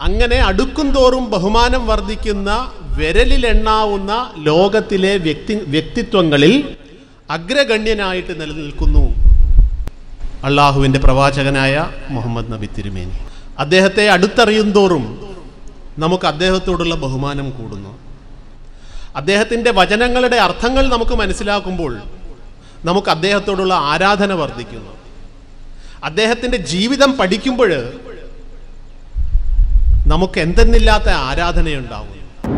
അങ്ങനെ അടുക്കും തോറും ബഹുമാനം വർദ്ധിക്കുന്ന വിരലിലെണ്ണാവുന്ന ലോകത്തിലെ വ്യക്തി വ്യക്തിത്വങ്ങളിൽ അഗ്രഗണ്യനായിട്ട് നിലനിൽക്കുന്നു അള്ളാഹുവിൻ്റെ പ്രവാചകനായ മുഹമ്മദ് നബി തിരുമേനി അദ്ദേഹത്തെ അടുത്തറിയും തോറും നമുക്ക് അദ്ദേഹത്തോടുള്ള ബഹുമാനം കൂടുന്നു അദ്ദേഹത്തിൻ്റെ വചനങ്ങളുടെ അർത്ഥങ്ങൾ നമുക്ക് മനസ്സിലാക്കുമ്പോൾ നമുക്ക് അദ്ദേഹത്തോടുള്ള ആരാധന വർദ്ധിക്കുന്നു അദ്ദേഹത്തിൻ്റെ ജീവിതം പഠിക്കുമ്പോൾ നമുക്ക് എന്തെന്നില്ലാത്ത ആരാധനയുണ്ടാവും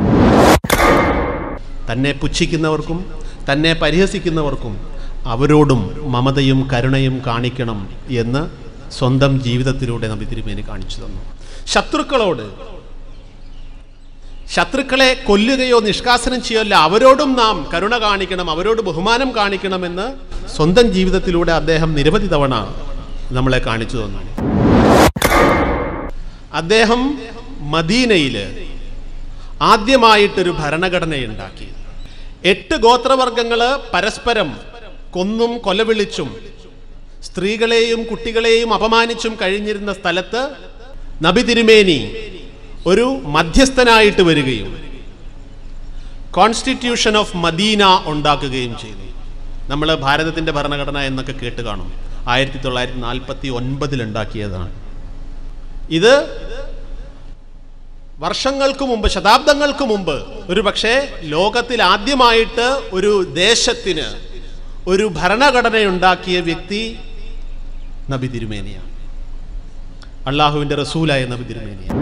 തന്നെ പുച്ഛിക്കുന്നവർക്കും തന്നെ പരിഹസിക്കുന്നവർക്കും അവരോടും മമതയും കരുണയും കാണിക്കണം എന്ന് സ്വന്തം ജീവിതത്തിലൂടെ നബി തിരുമേനി കാണിച്ചു തന്നു ശത്രുക്കളോട് ശത്രുക്കളെ കൊല്ലുകയോ നിഷ്കാസനം ചെയ്യല്ല അവരോടും നാം കരുണ കാണിക്കണം അവരോട് ബഹുമാനം കാണിക്കണമെന്ന് സ്വന്തം ജീവിതത്തിലൂടെ അദ്ദേഹം നിരവധി തവണ നമ്മളെ കാണിച്ചു തന്നു അദ്ദേഹം മദീനയിൽ ആദ്യമായിട്ടൊരു ഭരണഘടനയുണ്ടാക്കി എട്ട് ഗോത്രവർഗങ്ങൾ പരസ്പരം കൊന്നും കൊലവിളിച്ചും സ്ത്രീകളെയും കുട്ടികളെയും അപമാനിച്ചും കഴിഞ്ഞിരുന്ന സ്ഥലത്ത് നബി തിരുമേനി ഒരു മധ്യസ്ഥനായിട്ട് വരികയും കോൺസ്റ്റിറ്റ്യൂഷൻ ഓഫ് മദീന ഉണ്ടാക്കുകയും ചെയ്തു നമ്മൾ ഭാരതത്തിൻ്റെ ഭരണഘടന എന്നൊക്കെ കേട്ട് കാണും ആയിരത്തി തൊള്ളായിരത്തി നാൽപ്പത്തി ഒൻപതിൽ ഉണ്ടാക്കിയതാണ് ഇത് വർഷങ്ങൾക്ക് മുമ്പ് ശതാബ്ദങ്ങൾക്ക് മുമ്പ് ഒരു പക്ഷേ ലോകത്തിൽ ആദ്യമായിട്ട് ഒരു ദേശത്തിന് ഒരു ഭരണഘടനയുണ്ടാക്കിയ വ്യക്തി നബി തിരുമേനിയാണ് അള്ളാഹുവിൻ്റെ റസൂലായ നബി തിരുമേനിയാണ്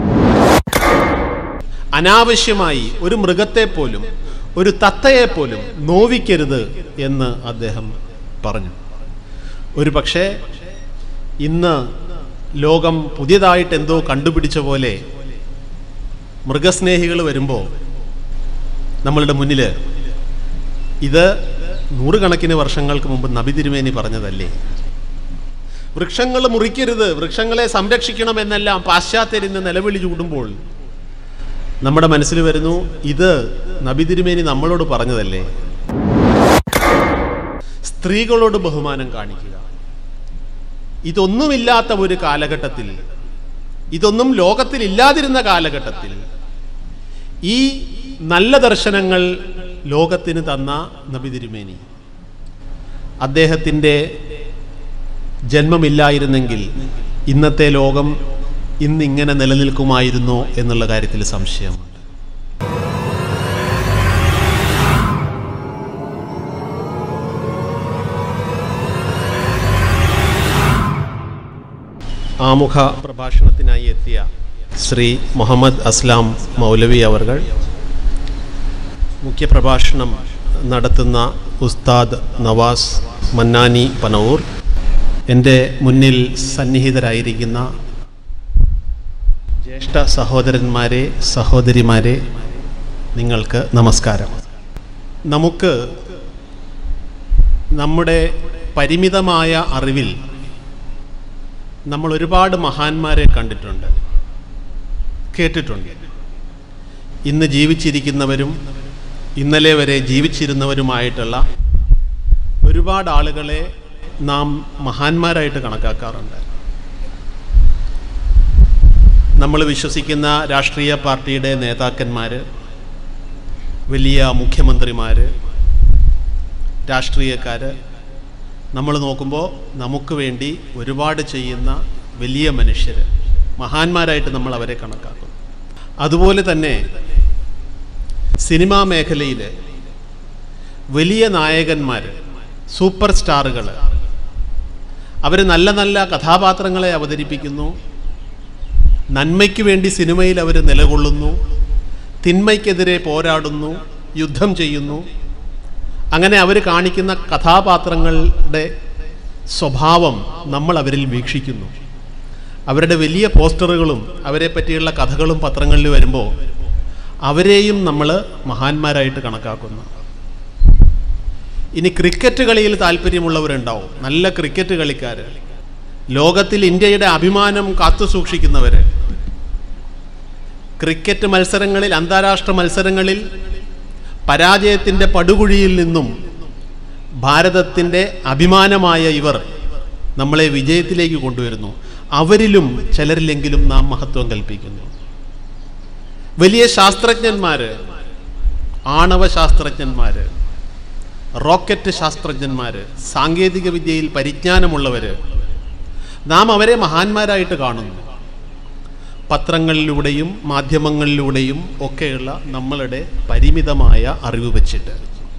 അനാവശ്യമായി ഒരു മൃഗത്തെ പോലും ഒരു തത്തയെ പോലും നോവിക്കരുത് എന്ന് അദ്ദേഹം പറഞ്ഞു ഒരു പക്ഷേ ഇന്ന് ലോകം പുതിയതായിട്ട് എന്തോ കണ്ടുപിടിച്ച പോലെ മൃഗസ്നേഹികൾ വരുമ്പോൾ നമ്മളുടെ മുന്നിൽ ഇത് നൂറുകണക്കിന് വർഷങ്ങൾക്ക് മുമ്പ് നബി തിരുമേനി പറഞ്ഞതല്ലേ വൃക്ഷങ്ങൾ മുറിക്കരുത് വൃക്ഷങ്ങളെ സംരക്ഷിക്കണം എന്നെല്ലാം പാശ്ചാത്യർ ഇന്ന് നിലവിളി ചൂടുമ്പോൾ നമ്മുടെ മനസ്സിൽ വരുന്നു ഇത് നബി തിരുമേനി നമ്മളോട് പറഞ്ഞതല്ലേ സ്ത്രീകളോട് ബഹുമാനം കാണിക്കുക ഇതൊന്നുമില്ലാത്ത ഒരു കാലഘട്ടത്തിൽ ഇതൊന്നും ലോകത്തിൽ ഇല്ലാതിരുന്ന കാലഘട്ടത്തിൽ ഈ നല്ല ദർശനങ്ങൾ ലോകത്തിന് തന്ന നബി തിരുമേനി അദ്ദേഹത്തിൻ്റെ ജന്മമില്ലായിരുന്നെങ്കിൽ ഇന്നത്തെ ലോകം ഇന്നിങ്ങനെ നിലനിൽക്കുമായിരുന്നോ എന്നുള്ള കാര്യത്തിൽ സംശയമുണ്ട് ആമുഖ പ്രഭാഷണത്തിനായി എത്തിയ ശ്രീ മുഹമ്മദ് അസ്ലാം മൗലവി അവർകൾ മുഖ്യപ്രഭാഷണം നടത്തുന്ന ഉസ്താദ് നവാസ് മന്നാനി പനവൂർ എൻ്റെ മുന്നിൽ സന്നിഹിതരായിരിക്കുന്ന ജ്യേഷ്ഠ സഹോദരന്മാരെ സഹോദരിമാരെ നിങ്ങൾക്ക് നമസ്കാരം നമുക്ക് നമ്മുടെ പരിമിതമായ അറിവിൽ നമ്മൾ ഒരുപാട് മഹാന്മാരെ കണ്ടിട്ടുണ്ട് കേട്ടിട്ടുണ്ട് ഇന്ന് ജീവിച്ചിരിക്കുന്നവരും ഇന്നലെ വരെ ജീവിച്ചിരുന്നവരുമായിട്ടുള്ള ഒരുപാട് ആളുകളെ നാം മഹാന്മാരായിട്ട് കണക്കാക്കാറുണ്ട് നമ്മൾ വിശ്വസിക്കുന്ന രാഷ്ട്രീയ പാർട്ടിയുടെ നേതാക്കന്മാർ വലിയ മുഖ്യമന്ത്രിമാർ രാഷ്ട്രീയക്കാർ നമ്മൾ നോക്കുമ്പോൾ നമുക്ക് വേണ്ടി ഒരുപാട് ചെയ്യുന്ന വലിയ മനുഷ്യർ മഹാന്മാരായിട്ട് നമ്മൾ അവരെ കണക്കാക്കും അതുപോലെ തന്നെ സിനിമാ മേഖലയിൽ വലിയ നായകന്മാർ സൂപ്പർ സ്റ്റാറുകൾ അവർ നല്ല നല്ല കഥാപാത്രങ്ങളെ അവതരിപ്പിക്കുന്നു നന്മയ്ക്ക് വേണ്ടി സിനിമയിൽ അവർ നിലകൊള്ളുന്നു തിന്മയ്ക്കെതിരെ പോരാടുന്നു യുദ്ധം ചെയ്യുന്നു അങ്ങനെ അവർ കാണിക്കുന്ന കഥാപാത്രങ്ങളുടെ സ്വഭാവം നമ്മൾ അവരിൽ വീക്ഷിക്കുന്നു അവരുടെ വലിയ പോസ്റ്ററുകളും അവരെ പറ്റിയുള്ള കഥകളും പത്രങ്ങളിൽ വരുമ്പോൾ അവരെയും നമ്മൾ മഹാന്മാരായിട്ട് കണക്കാക്കുന്നു ഇനി ക്രിക്കറ്റ് കളിയിൽ താല്പര്യമുള്ളവരുണ്ടാവും നല്ല ക്രിക്കറ്റ് കളിക്കാർ ലോകത്തിൽ ഇന്ത്യയുടെ അഭിമാനം കാത്തു സൂക്ഷിക്കുന്നവർ ക്രിക്കറ്റ് മത്സരങ്ങളിൽ അന്താരാഷ്ട്ര മത്സരങ്ങളിൽ പരാജയത്തിൻ്റെ പടുകുഴിയിൽ നിന്നും ഭാരതത്തിൻ്റെ അഭിമാനമായ ഇവർ നമ്മളെ വിജയത്തിലേക്ക് കൊണ്ടുവരുന്നു അവരിലും ചിലരിലെങ്കിലും നാം മഹത്വം കൽപ്പിക്കുന്നു വലിയ ശാസ്ത്രജ്ഞന്മാര് ആണവ ശാസ്ത്രജ്ഞന്മാര് റോക്കറ്റ് ശാസ്ത്രജ്ഞന്മാര് സാങ്കേതിക വിദ്യയിൽ പരിജ്ഞാനമുള്ളവര് നാം അവരെ മഹാന്മാരായിട്ട് കാണുന്നു പത്രങ്ങളിലൂടെയും മാധ്യമങ്ങളിലൂടെയും ഒക്കെയുള്ള നമ്മളുടെ പരിമിതമായ അറിവ് വച്ചിട്ട്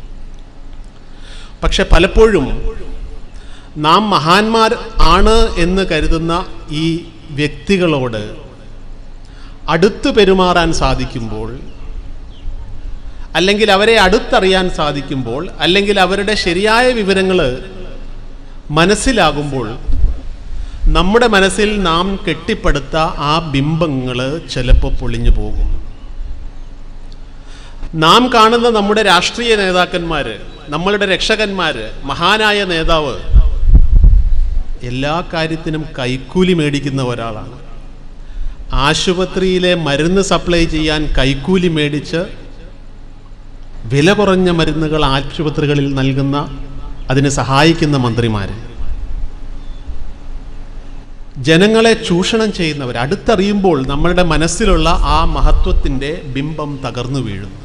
പക്ഷെ പലപ്പോഴും നാം മഹാന്മാർ ആണ് എന്ന് കരുതുന്ന ഈ വ്യക്തികളോട് അടുത്ത് പെരുമാറാൻ സാധിക്കുമ്പോൾ അല്ലെങ്കിൽ അവരെ അടുത്തറിയാൻ സാധിക്കുമ്പോൾ അല്ലെങ്കിൽ അവരുടെ ശരിയായ വിവരങ്ങൾ മനസ്സിലാകുമ്പോൾ നമ്മുടെ മനസ്സിൽ നാം കെട്ടിപ്പടുത്ത ആ ബിംബങ്ങൾ ചിലപ്പോൾ പൊളിഞ്ഞു പോകും നാം കാണുന്ന നമ്മുടെ രാഷ്ട്രീയ നേതാക്കന്മാർ നമ്മളുടെ രക്ഷകന്മാർ മഹാനായ നേതാവ് എല്ലാ കാര്യത്തിനും കൈക്കൂലി മേടിക്കുന്ന ഒരാളാണ് ആശുപത്രിയിലെ മരുന്ന് സപ്ലൈ ചെയ്യാൻ കൈക്കൂലി മേടിച്ച് വില കുറഞ്ഞ മരുന്നുകൾ ആശുപത്രികളിൽ നൽകുന്ന അതിന് സഹായിക്കുന്ന മന്ത്രിമാർ ജനങ്ങളെ ചൂഷണം ചെയ്യുന്നവർ അടുത്തറിയുമ്പോൾ നമ്മളുടെ മനസ്സിലുള്ള ആ മഹത്വത്തിൻ്റെ ബിംബം തകർന്നു വീഴുന്നു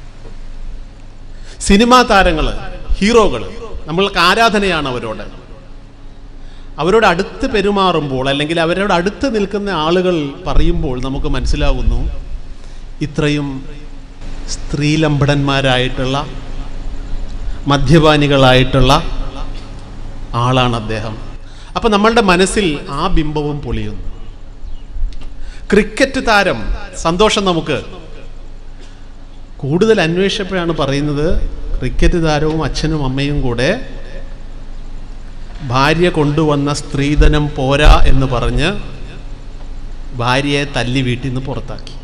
സിനിമാ താരങ്ങൾ ഹീറോകൾ നമ്മൾക്ക് ആരാധനയാണ് അവരോട് അവരോട് അടുത്ത് പെരുമാറുമ്പോൾ അല്ലെങ്കിൽ അവരോട് അടുത്ത് നിൽക്കുന്ന ആളുകൾ പറയുമ്പോൾ നമുക്ക് മനസ്സിലാകുന്നു ഇത്രയും സ്ത്രീലംബടന്മാരായിട്ടുള്ള മദ്യപാനികളായിട്ടുള്ള ആളാണ് അദ്ദേഹം അപ്പം നമ്മളുടെ മനസ്സിൽ ആ ബിംബവും പൊളിയുന്നു ക്രിക്കറ്റ് താരം സന്തോഷം നമുക്ക് കൂടുതൽ അന്വേഷിച്ചപ്പോഴാണ് പറയുന്നത് ക്രിക്കറ്റ് താരവും അച്ഛനും അമ്മയും കൂടെ ഭാര്യ കൊണ്ടുവന്ന സ്ത്രീധനം പോരാ എന്ന് പറഞ്ഞ് ഭാര്യയെ തല്ലി വീട്ടിൽ നിന്ന് പുറത്താക്കി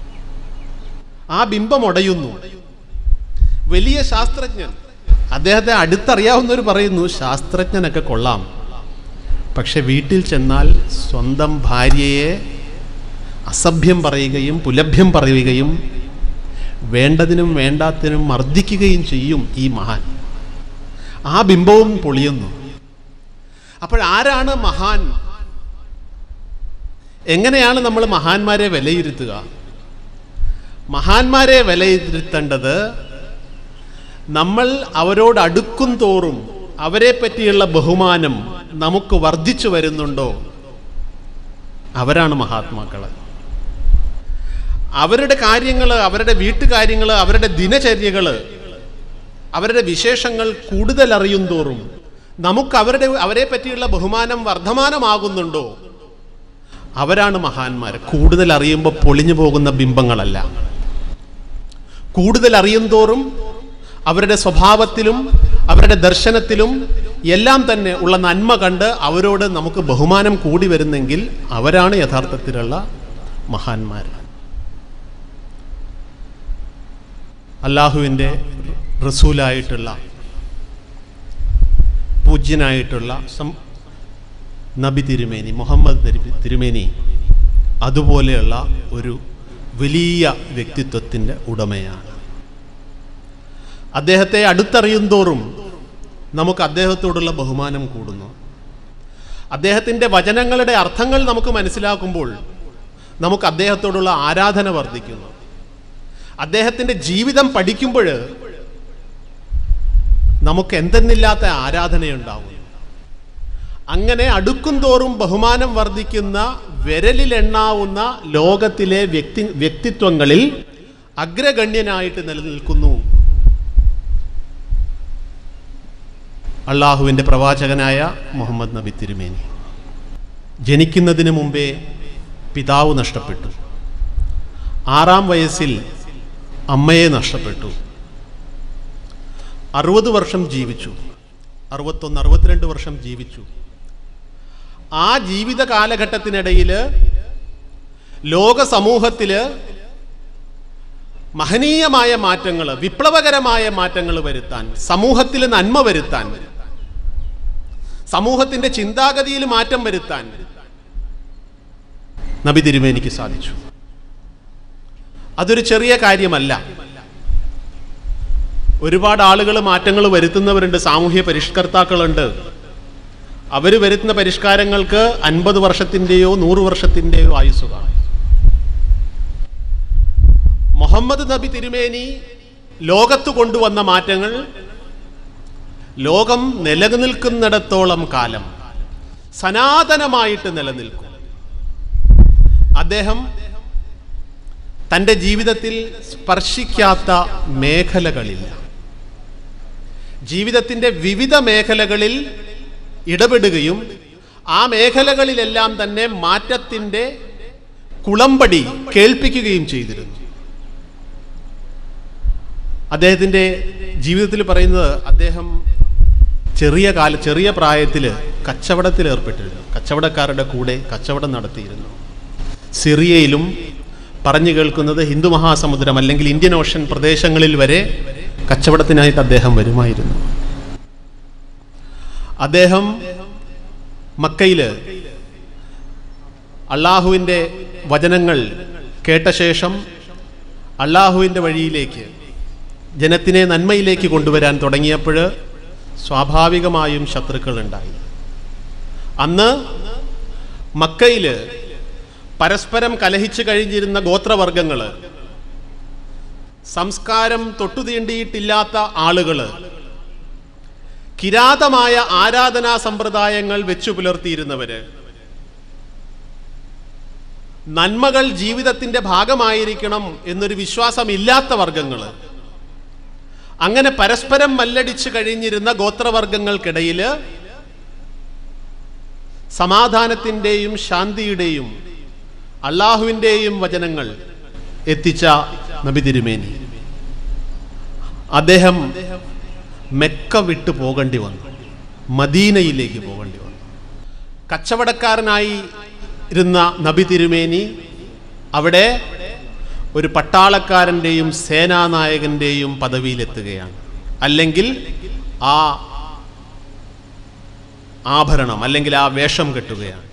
ആ ബിംബം ഉടയുന്നു വലിയ ശാസ്ത്രജ്ഞൻ അദ്ദേഹത്തെ അടുത്തറിയാവുന്നവർ പറയുന്നു ശാസ്ത്രജ്ഞനൊക്കെ കൊള്ളാം പക്ഷെ വീട്ടിൽ ചെന്നാൽ സ്വന്തം ഭാര്യയെ അസഭ്യം പറയുകയും പുലഭ്യം പറയുകയും വേണ്ടതിനും വേണ്ടാത്തിനും മർദ്ദിക്കുകയും ചെയ്യും ഈ മഹാൻ ആ ബിംബവും പൊളിയുന്നു അപ്പോൾ ആരാണ് മഹാൻ എങ്ങനെയാണ് നമ്മൾ മഹാന്മാരെ വിലയിരുത്തുക മഹാന്മാരെ വിലയിരുത്തേണ്ടത് നമ്മൾ അവരോട് അടുക്കും തോറും അവരെ പറ്റിയുള്ള ബഹുമാനം നമുക്ക് വർദ്ധിച്ചു വരുന്നുണ്ടോ അവരാണ് മഹാത്മാക്കൾ അവരുടെ കാര്യങ്ങൾ അവരുടെ വീട്ടുകാര്യങ്ങൾ അവരുടെ ദിനചര്യകൾ അവരുടെ വിശേഷങ്ങൾ കൂടുതൽ അറിയും തോറും നമുക്ക് അവരുടെ അവരെ പറ്റിയുള്ള ബഹുമാനം വർദ്ധമാനമാകുന്നുണ്ടോ അവരാണ് മഹാന്മാർ കൂടുതൽ അറിയുമ്പോൾ പൊളിഞ്ഞു പോകുന്ന ബിംബങ്ങളല്ല കൂടുതൽ അറിയും തോറും അവരുടെ സ്വഭാവത്തിലും അവരുടെ ദർശനത്തിലും എല്ലാം തന്നെ ഉള്ള നന്മ കണ്ട് അവരോട് നമുക്ക് ബഹുമാനം കൂടി വരുന്നെങ്കിൽ അവരാണ് യഥാർത്ഥത്തിലുള്ള മഹാന്മാർ അള്ളാഹുവിൻ്റെ റസൂലായിട്ടുള്ള പൂജ്യനായിട്ടുള്ള സം നബി തിരുമേനി മുഹമ്മദ് നബി തിരുമേനി അതുപോലെയുള്ള ഒരു വലിയ വ്യക്തിത്വത്തിൻ്റെ ഉടമയാണ് അദ്ദേഹത്തെ അടുത്തറിയും തോറും നമുക്ക് അദ്ദേഹത്തോടുള്ള ബഹുമാനം കൂടുന്നു അദ്ദേഹത്തിൻ്റെ വചനങ്ങളുടെ അർത്ഥങ്ങൾ നമുക്ക് മനസ്സിലാക്കുമ്പോൾ നമുക്ക് അദ്ദേഹത്തോടുള്ള ആരാധന വർദ്ധിക്കുന്നു അദ്ദേഹത്തിൻ്റെ ജീവിതം പഠിക്കുമ്പോൾ നമുക്ക് എന്തെന്നില്ലാത്ത ആരാധനയുണ്ടാവും അങ്ങനെ അടുക്കും തോറും ബഹുമാനം വർദ്ധിക്കുന്ന വിരലിലെണ്ണാവുന്ന ലോകത്തിലെ വ്യക്തി വ്യക്തിത്വങ്ങളിൽ അഗ്രഗണ്യനായിട്ട് നിലനിൽക്കുന്നു അള്ളാഹുവിൻ്റെ പ്രവാചകനായ മുഹമ്മദ് നബി തിരുമേനി ജനിക്കുന്നതിന് മുമ്പേ പിതാവ് നഷ്ടപ്പെട്ടു ആറാം വയസ്സിൽ അമ്മയെ നഷ്ടപ്പെട്ടു അറുപത് വർഷം ജീവിച്ചു അറുപത്തൊന്ന് അറുപത്തിരണ്ട് വർഷം ജീവിച്ചു ആ ജീവിത കാലഘട്ടത്തിനിടയിൽ ലോക സമൂഹത്തിൽ മഹനീയമായ മാറ്റങ്ങൾ വിപ്ലവകരമായ മാറ്റങ്ങൾ വരുത്താൻ സമൂഹത്തിൽ നന്മ വരുത്താൻ സമൂഹത്തിന്റെ ചിന്താഗതിയിൽ മാറ്റം വരുത്താൻ നബി തിരുമേനിക്ക് സാധിച്ചു അതൊരു ചെറിയ കാര്യമല്ല ഒരുപാട് ആളുകൾ മാറ്റങ്ങൾ വരുത്തുന്നവരുണ്ട് സാമൂഹ്യ പരിഷ്കർത്താക്കളുണ്ട് അവർ വരുത്തുന്ന പരിഷ്കാരങ്ങൾക്ക് അൻപത് വർഷത്തിൻ്റെയോ നൂറ് വർഷത്തിൻ്റെയോ ആയുസ് കാണും മുഹമ്മദ് നബി തിരുമേനി ലോകത്ത് കൊണ്ടുവന്ന മാറ്റങ്ങൾ ലോകം നിലനിൽക്കുന്നിടത്തോളം കാലം സനാതനമായിട്ട് നിലനിൽക്കും അദ്ദേഹം തൻ്റെ ജീവിതത്തിൽ സ്പർശിക്കാത്ത മേഖലകളില്ല ജീവിതത്തിൻ്റെ വിവിധ മേഖലകളിൽ ഇടപെടുകയും ആ മേഖലകളിലെല്ലാം തന്നെ മാറ്റത്തിൻ്റെ കുളമ്പടി കേൾപ്പിക്കുകയും ചെയ്തിരുന്നു അദ്ദേഹത്തിൻ്റെ ജീവിതത്തിൽ പറയുന്നത് അദ്ദേഹം ചെറിയ കാല ചെറിയ പ്രായത്തിൽ കച്ചവടത്തിൽ ഏർപ്പെട്ടിരുന്നു കച്ചവടക്കാരുടെ കൂടെ കച്ചവടം നടത്തിയിരുന്നു സിറിയയിലും പറഞ്ഞു കേൾക്കുന്നത് ഹിന്ദു മഹാസമുദ്രം അല്ലെങ്കിൽ ഇന്ത്യൻ ഓഷൻ പ്രദേശങ്ങളിൽ വരെ കച്ചവടത്തിനായിട്ട് അദ്ദേഹം വരുമായിരുന്നു അദ്ദേഹം മക്കയിൽ അള്ളാഹുവിൻ്റെ വചനങ്ങൾ കേട്ട ശേഷം അള്ളാഹുവിൻ്റെ വഴിയിലേക്ക് ജനത്തിനെ നന്മയിലേക്ക് കൊണ്ടുവരാൻ തുടങ്ങിയപ്പോൾ സ്വാഭാവികമായും ശത്രുക്കൾ ഉണ്ടായി അന്ന് മക്കയിൽ പരസ്പരം കലഹിച്ചു കഴിഞ്ഞിരുന്ന ഗോത്രവർഗങ്ങൾ സംസ്കാരം തൊട്ടുതീണ്ടിയിട്ടില്ലാത്ത ആളുകൾ കിരാതമായ ആരാധനാ സമ്പ്രദായങ്ങൾ വെച്ചു പുലർത്തിയിരുന്നവര് നന്മകൾ ജീവിതത്തിന്റെ ഭാഗമായിരിക്കണം എന്നൊരു വിശ്വാസമില്ലാത്ത വർഗങ്ങൾ അങ്ങനെ പരസ്പരം മല്ലടിച്ചു കഴിഞ്ഞിരുന്ന ഗോത്രവർഗങ്ങൾക്കിടയിൽ സമാധാനത്തിൻ്റെയും ശാന്തിയുടെയും അള്ളാഹുവിൻ്റെയും വചനങ്ങൾ എത്തിച്ച നബി തിരുമേനി അദ്ദേഹം മെക്ക വിട്ടു പോകേണ്ടി വന്നു മദീനയിലേക്ക് പോകേണ്ടി വന്നു കച്ചവടക്കാരനായി ഇരുന്ന നബി തിരുമേനി അവിടെ ഒരു പട്ടാളക്കാരൻ്റെയും സേനാനായകൻ്റെയും പദവിയിലെത്തുകയാണ് അല്ലെങ്കിൽ ആ ആഭരണം അല്ലെങ്കിൽ ആ വേഷം കെട്ടുകയാണ്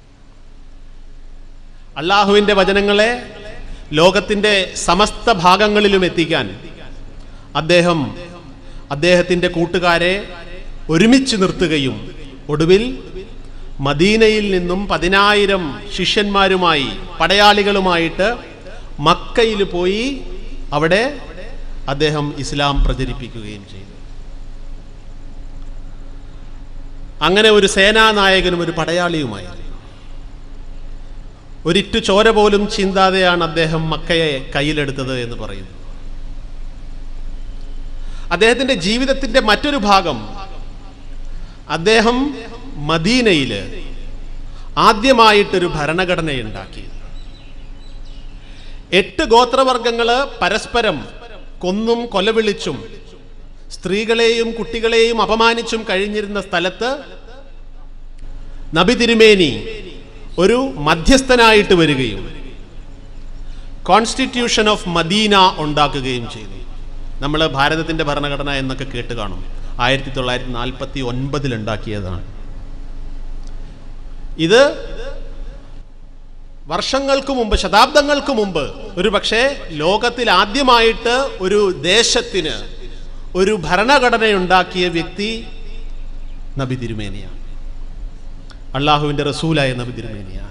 അള്ളാഹുവിൻ്റെ വചനങ്ങളെ ലോകത്തിൻ്റെ സമസ്ത ഭാഗങ്ങളിലും എത്തിക്കാൻ അദ്ദേഹം അദ്ദേഹത്തിൻ്റെ കൂട്ടുകാരെ ഒരുമിച്ച് നിർത്തുകയും ഒടുവിൽ മദീനയിൽ നിന്നും പതിനായിരം ശിഷ്യന്മാരുമായി പടയാളികളുമായിട്ട് മക്കയിൽ പോയി അവിടെ അദ്ദേഹം ഇസ്ലാം പ്രചരിപ്പിക്കുകയും ചെയ്തു അങ്ങനെ ഒരു സേനാനായകനും ഒരു പടയാളിയുമായി ഒരിറ്റു ചോര പോലും ചിന്താതെയാണ് അദ്ദേഹം മക്കയെ കയ്യിലെടുത്തത് എന്ന് പറയുന്നു അദ്ദേഹത്തിന്റെ ജീവിതത്തിന്റെ മറ്റൊരു ഭാഗം അദ്ദേഹം മദീനയിൽ ആദ്യമായിട്ടൊരു ഭരണഘടനയുണ്ടാക്കി എട്ട് ഗോത്രവർഗങ്ങള് പരസ്പരം കൊന്നും കൊലവിളിച്ചും സ്ത്രീകളെയും കുട്ടികളെയും അപമാനിച്ചും കഴിഞ്ഞിരുന്ന സ്ഥലത്ത് നബി തിരുമേനി ഒരു മധ്യസ്ഥനായിട്ട് വരികയും കോൺസ്റ്റിറ്റ്യൂഷൻ ഓഫ് മദീന ഉണ്ടാക്കുകയും ചെയ്തു നമ്മൾ ഭാരതത്തിന്റെ ഭരണഘടന എന്നൊക്കെ കേട്ട് കാണും ആയിരത്തി തൊള്ളായിരത്തി നാൽപ്പത്തി ഒൻപതിൽ ഉണ്ടാക്കിയതാണ് ഇത് വർഷങ്ങൾക്ക് മുമ്പ് ശതാബ്ദങ്ങൾക്ക് മുമ്പ് ഒരു പക്ഷേ ലോകത്തിൽ ആദ്യമായിട്ട് ഒരു ദേശത്തിന് ഒരു ഭരണഘടനയുണ്ടാക്കിയ വ്യക്തി നബി തിരുമേനിയാണ് അള്ളാഹുവിന്റെ റസൂലായ നബി തിരുമേനിയാണ്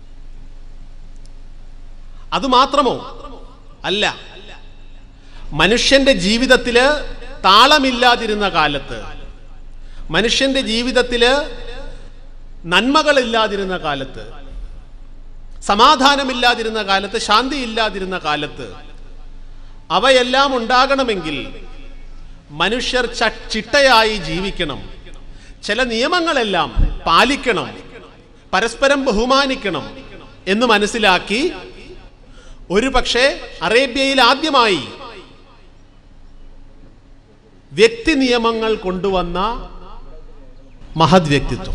അത് മാത്രമോ അല്ല മനുഷ്യന്റെ ജീവിതത്തില് താളമില്ലാതിരുന്ന കാലത്ത് മനുഷ്യന്റെ ജീവിതത്തില് നന്മകളില്ലാതിരുന്ന കാലത്ത് സമാധാനമില്ലാതിരുന്ന കാലത്ത് ശാന്തി ഇല്ലാതിരുന്ന കാലത്ത് അവയെല്ലാം ഉണ്ടാകണമെങ്കിൽ മനുഷ്യർ ച- ചിട്ടയായി ജീവിക്കണം ചില നിയമങ്ങളെല്ലാം പാലിക്കണം പരസ്പരം ബഹുമാനിക്കണം എന്ന് മനസ്സിലാക്കി ഒരു പക്ഷേ അറേബ്യയിൽ ആദ്യമായി വ്യക്തി നിയമങ്ങൾ കൊണ്ടുവന്ന മഹത് വ്യക്തിത്വം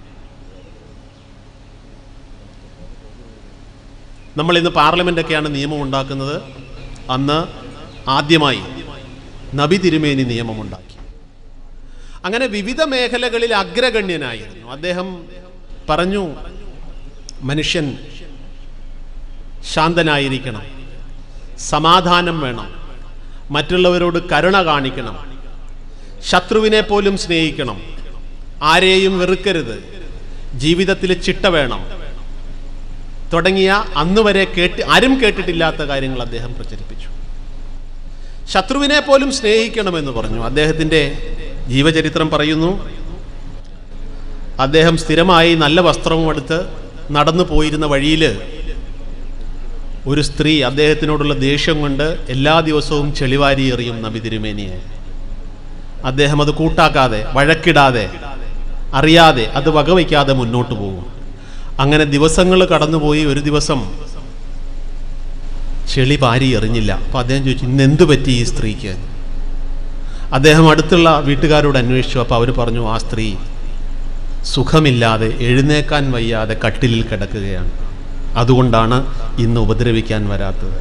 നമ്മൾ ഇന്ന് പാർലമെന്റൊക്കെയാണ് നിയമം ഉണ്ടാക്കുന്നത് അന്ന് ആദ്യമായി നബി തിരുമേനി നിയമമുണ്ടാക്കി അങ്ങനെ വിവിധ മേഖലകളിൽ അഗ്രഗണ്യനായിരുന്നു അദ്ദേഹം പറഞ്ഞു മനുഷ്യൻ ശാന്തനായിരിക്കണം സമാധാനം വേണം മറ്റുള്ളവരോട് കരുണ കാണിക്കണം ശത്രുവിനെ പോലും സ്നേഹിക്കണം ആരെയും വെറുക്കരുത് ജീവിതത്തിൽ ചിട്ട വേണം തുടങ്ങിയ അന്ന് വരെ കേട്ട് ആരും കേട്ടിട്ടില്ലാത്ത കാര്യങ്ങൾ അദ്ദേഹം പ്രചരിപ്പിച്ചു ശത്രുവിനെ പോലും സ്നേഹിക്കണമെന്ന് പറഞ്ഞു അദ്ദേഹത്തിൻ്റെ ജീവചരിത്രം പറയുന്നു അദ്ദേഹം സ്ഥിരമായി നല്ല വസ്ത്രവും എടുത്ത് നടന്നു പോയിരുന്ന വഴിയിൽ ഒരു സ്ത്രീ അദ്ദേഹത്തിനോടുള്ള ദേഷ്യം കൊണ്ട് എല്ലാ ദിവസവും ചെളിവാരി എറിയും നബി തിരുമേനിയെ അദ്ദേഹം അത് കൂട്ടാക്കാതെ വഴക്കിടാതെ അറിയാതെ അത് വകവയ്ക്കാതെ മുന്നോട്ട് പോകും അങ്ങനെ ദിവസങ്ങൾ കടന്നുപോയി ഒരു ദിവസം ചെളി പാരി എറിഞ്ഞില്ല അപ്പം അദ്ദേഹം ചോദിച്ചു ഇന്ന് എന്തു പറ്റി ഈ സ്ത്രീക്ക് അദ്ദേഹം അടുത്തുള്ള വീട്ടുകാരോട് അന്വേഷിച്ചു അപ്പോൾ അവർ പറഞ്ഞു ആ സ്ത്രീ സുഖമില്ലാതെ എഴുന്നേക്കാൻ വയ്യാതെ കട്ടിലിൽ കിടക്കുകയാണ് അതുകൊണ്ടാണ് ഇന്ന് ഉപദ്രവിക്കാൻ വരാത്തത്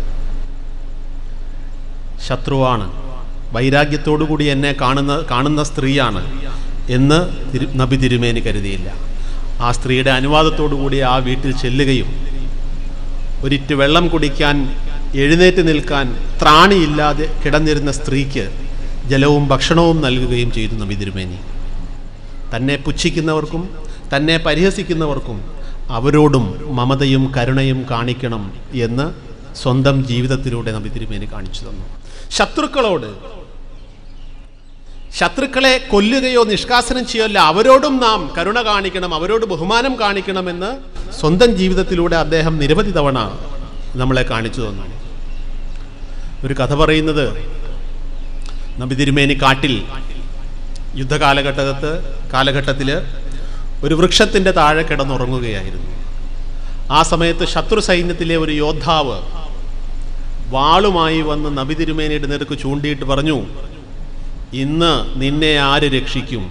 ശത്രുവാണ് വൈരാഗ്യത്തോടു കൂടി എന്നെ കാണുന്ന കാണുന്ന സ്ത്രീയാണ് എന്ന് തിരു നബി തിരുമേനി കരുതിയില്ല ആ സ്ത്രീയുടെ അനുവാദത്തോടു കൂടി ആ വീട്ടിൽ ചെല്ലുകയും ഒരിറ്റ് വെള്ളം കുടിക്കാൻ എഴുന്നേറ്റ് നിൽക്കാൻ ത്രാണിയില്ലാതെ കിടന്നിരുന്ന സ്ത്രീക്ക് ജലവും ഭക്ഷണവും നൽകുകയും ചെയ്തു നബി തിരുമേനി തന്നെ പുച്ഛിക്കുന്നവർക്കും തന്നെ പരിഹസിക്കുന്നവർക്കും അവരോടും മമതയും കരുണയും കാണിക്കണം എന്ന് സ്വന്തം ജീവിതത്തിലൂടെ നബി തിരുമേനി കാണിച്ചു തന്നു ശത്രുക്കളോട് ശത്രുക്കളെ കൊല്ലുകയോ നിഷ്കാസനം ചെയ്യല്ല അവരോടും നാം കരുണ കാണിക്കണം അവരോട് ബഹുമാനം കാണിക്കണമെന്ന് സ്വന്തം ജീവിതത്തിലൂടെ അദ്ദേഹം നിരവധി തവണ നമ്മളെ കാണിച്ചു തന്നു ഒരു കഥ പറയുന്നത് നബി തിരുമേനി കാട്ടിൽ യുദ്ധകാലഘട്ടത്ത് കാലഘട്ടത്തിൽ ഒരു വൃക്ഷത്തിൻ്റെ താഴെ കിടന്നുറങ്ങുകയായിരുന്നു ആ സമയത്ത് ശത്രു സൈന്യത്തിലെ ഒരു യോദ്ധാവ് വാളുമായി വന്ന് നബി തിരുമേനിയുടെ നേർക്ക് ചൂണ്ടിയിട്ട് പറഞ്ഞു ഇന്ന് നിന്നെ ആര് രക്ഷിക്കും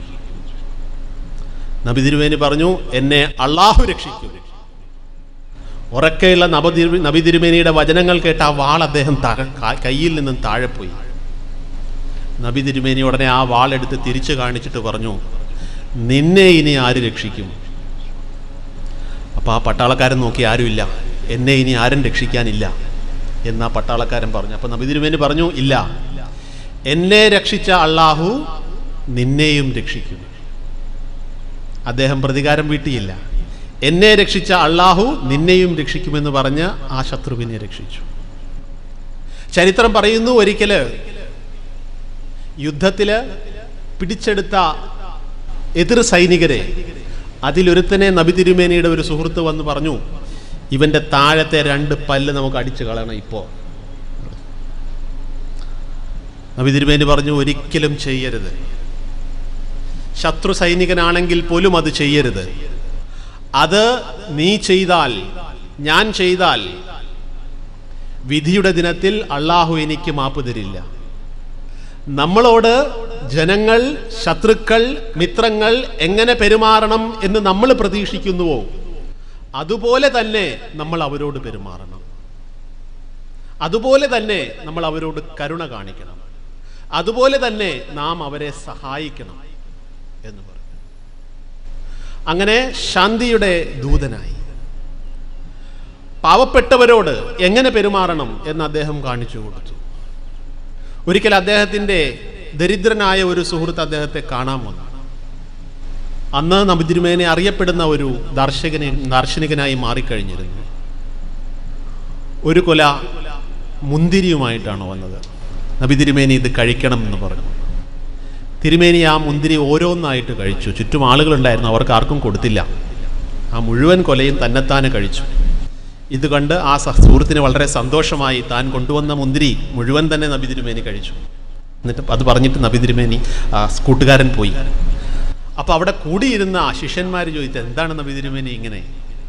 നബി തിരുമേനി പറഞ്ഞു എന്നെ അള്ളാഹു രക്ഷിക്കും ഉറക്കെയുള്ള നബതി നബി തിരുമേനിയുടെ വചനങ്ങൾ കേട്ട് ആ വാൾ അദ്ദേഹം താഴെ കയ്യിൽ നിന്നും താഴെ പോയി നബി തിരുമേനി ഉടനെ ആ വാളെടുത്ത് തിരിച്ചു കാണിച്ചിട്ട് പറഞ്ഞു നിന്നെ ഇനി ആര് രക്ഷിക്കും അപ്പോൾ ആ പട്ടാളക്കാരൻ നോക്കി ആരുമില്ല എന്നെ ഇനി ആരും രക്ഷിക്കാനില്ല എന്ന് ആ പട്ടാളക്കാരൻ പറഞ്ഞു അപ്പോൾ നബി തിരുമേനി പറഞ്ഞു ഇല്ല എന്നെ രക്ഷിച്ച അള്ളാഹു നിന്നെയും രക്ഷിക്കും അദ്ദേഹം പ്രതികാരം വീട്ടിയില്ല എന്നെ രക്ഷിച്ച അള്ളാഹു നിന്നെയും രക്ഷിക്കുമെന്ന് പറഞ്ഞ് ആ ശത്രുവിനെ രക്ഷിച്ചു ചരിത്രം പറയുന്നു ഒരിക്കല് യുദ്ധത്തില് പിടിച്ചെടുത്ത എതിർ സൈനികരെ അതിലൊരുത്തനെ നബി തിരുമേനിയുടെ ഒരു സുഹൃത്ത് വന്ന് പറഞ്ഞു ഇവന്റെ താഴത്തെ രണ്ട് പല്ല് നമുക്ക് അടിച്ചു കളയണം ഇപ്പോൾ നബി തിരുമേനി പറഞ്ഞു ഒരിക്കലും ചെയ്യരുത് ശത്രു സൈനികനാണെങ്കിൽ പോലും അത് ചെയ്യരുത് അത് നീ ചെയ്താൽ ഞാൻ ചെയ്താൽ വിധിയുടെ ദിനത്തിൽ അള്ളാഹു എനിക്ക് മാപ്പ് തരില്ല നമ്മളോട് ജനങ്ങൾ ശത്രുക്കൾ മിത്രങ്ങൾ എങ്ങനെ പെരുമാറണം എന്ന് നമ്മൾ പ്രതീക്ഷിക്കുന്നുവോ അതുപോലെ തന്നെ നമ്മൾ അവരോട് പെരുമാറണം അതുപോലെ തന്നെ നമ്മൾ അവരോട് കരുണ കാണിക്കണം അതുപോലെ തന്നെ നാം അവരെ സഹായിക്കണം എന്ന് പറഞ്ഞു അങ്ങനെ ശാന്തിയുടെ ദൂതനായി പാവപ്പെട്ടവരോട് എങ്ങനെ പെരുമാറണം എന്ന് അദ്ദേഹം കാണിച്ചു കൊടുത്തു ഒരിക്കൽ അദ്ദേഹത്തിൻ്റെ ദരിദ്രനായ ഒരു സുഹൃത്ത് അദ്ദേഹത്തെ കാണാൻ വന്നു അന്ന് നബിതിരുമേനെ അറിയപ്പെടുന്ന ഒരു ദർശകന് ദാർശനികനായി മാറിക്കഴിഞ്ഞിരുന്നു ഒരു കൊല മുന്തിരിയുമായിട്ടാണ് വന്നത് നബി തിരുമേനി ഇത് കഴിക്കണം എന്ന് പറഞ്ഞു തിരുമേനി ആ മുന്തിരി ഓരോന്നായിട്ട് കഴിച്ചു ചുറ്റും ആളുകളുണ്ടായിരുന്നു അവർക്ക് ആർക്കും കൊടുത്തില്ല ആ മുഴുവൻ കൊലയും തന്നെത്താനെ കഴിച്ചു ഇത് കണ്ട് ആ സ- സുഹൃത്തിന് വളരെ സന്തോഷമായി താൻ കൊണ്ടുവന്ന മുന്തിരി മുഴുവൻ തന്നെ നബി തിരുമേനി കഴിച്ചു എന്നിട്ട് അത് പറഞ്ഞിട്ട് നബി തിരുമേനി ആ കൂട്ടുകാരൻ പോയി അപ്പോൾ അവിടെ കൂടിയിരുന്ന ആ ശിഷ്യന്മാർ ചോദിച്ചത് എന്താണ് നബി തിരുമേനി ഇങ്ങനെ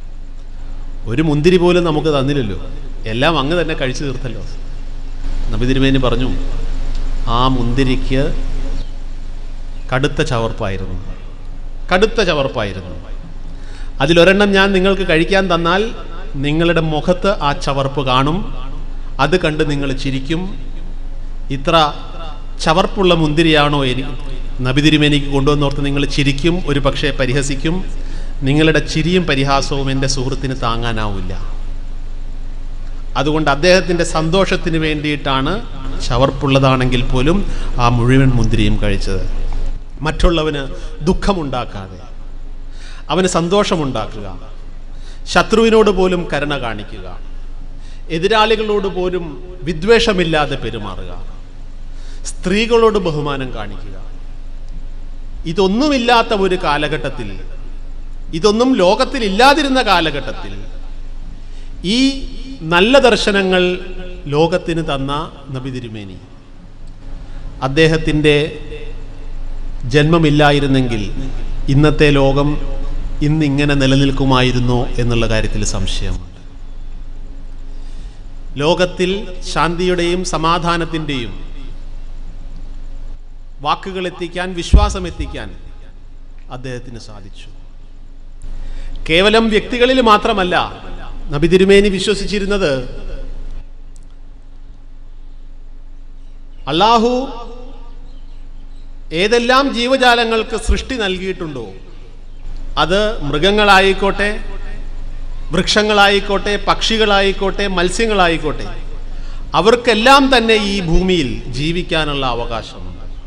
ഒരു മുന്തിരി പോലും നമുക്ക് തന്നില്ലല്ലോ എല്ലാം അങ്ങ് തന്നെ കഴിച്ചു തീർത്തല്ലോ നബി തിരുമേനി പറഞ്ഞു ആ മുന്തിരിക്ക് കടുത്ത ചവർപ്പായിരുന്നു കടുത്ത ചവർപ്പായിരുന്നു അതിലൊരെണ്ണം ഞാൻ നിങ്ങൾക്ക് കഴിക്കാൻ തന്നാൽ നിങ്ങളുടെ മുഖത്ത് ആ ചവർപ്പ് കാണും അത് കണ്ട് നിങ്ങൾ ചിരിക്കും ഇത്ര ചവർപ്പുള്ള മുന്തിരിയാണോ എനിക്ക് നബി തിരുമേനിക്ക് കൊണ്ടുവന്നോർത്ത് നിങ്ങൾ ചിരിക്കും ഒരു പക്ഷേ പരിഹസിക്കും നിങ്ങളുടെ ചിരിയും പരിഹാസവും എൻ്റെ സുഹൃത്തിന് താങ്ങാനാവില്ല അതുകൊണ്ട് അദ്ദേഹത്തിൻ്റെ സന്തോഷത്തിന് വേണ്ടിയിട്ടാണ് ചവർപ്പുള്ളതാണെങ്കിൽ പോലും ആ മുഴുവൻ മുന്തിരിയും കഴിച്ചത് മറ്റുള്ളവന് ദുഃഖമുണ്ടാക്കാതെ അവന് സന്തോഷമുണ്ടാക്കുക ശത്രുവിനോട് പോലും കരുണ കാണിക്കുക എതിരാളികളോട് പോലും വിദ്വേഷമില്ലാതെ പെരുമാറുക സ്ത്രീകളോട് ബഹുമാനം കാണിക്കുക ഇതൊന്നുമില്ലാത്ത ഒരു കാലഘട്ടത്തിൽ ഇതൊന്നും ലോകത്തിൽ ഇല്ലാതിരുന്ന കാലഘട്ടത്തിൽ ഈ നല്ല ദർശനങ്ങൾ ലോകത്തിന് തന്ന നബി തിരുമേനി അദ്ദേഹത്തിൻ്റെ ജന്മമില്ലായിരുന്നെങ്കിൽ ഇന്നത്തെ ലോകം ഇന്നിങ്ങനെ നിലനിൽക്കുമായിരുന്നോ എന്നുള്ള കാര്യത്തിൽ സംശയമുണ്ട് ലോകത്തിൽ ശാന്തിയുടെയും സമാധാനത്തിൻ്റെയും വാക്കുകൾ എത്തിക്കാൻ വിശ്വാസം എത്തിക്കാൻ അദ്ദേഹത്തിന് സാധിച്ചു കേവലം വ്യക്തികളിൽ മാത്രമല്ല നബി തിരുമേനി വിശ്വസിച്ചിരുന്നത് അള്ളാഹു ഏതെല്ലാം ജീവജാലങ്ങൾക്ക് സൃഷ്ടി നൽകിയിട്ടുണ്ടോ അത് മൃഗങ്ങളായിക്കോട്ടെ വൃക്ഷങ്ങളായിക്കോട്ടെ പക്ഷികളായിക്കോട്ടെ മത്സ്യങ്ങളായിക്കോട്ടെ അവർക്കെല്ലാം തന്നെ ഈ ഭൂമിയിൽ ജീവിക്കാനുള്ള അവകാശമുണ്ട്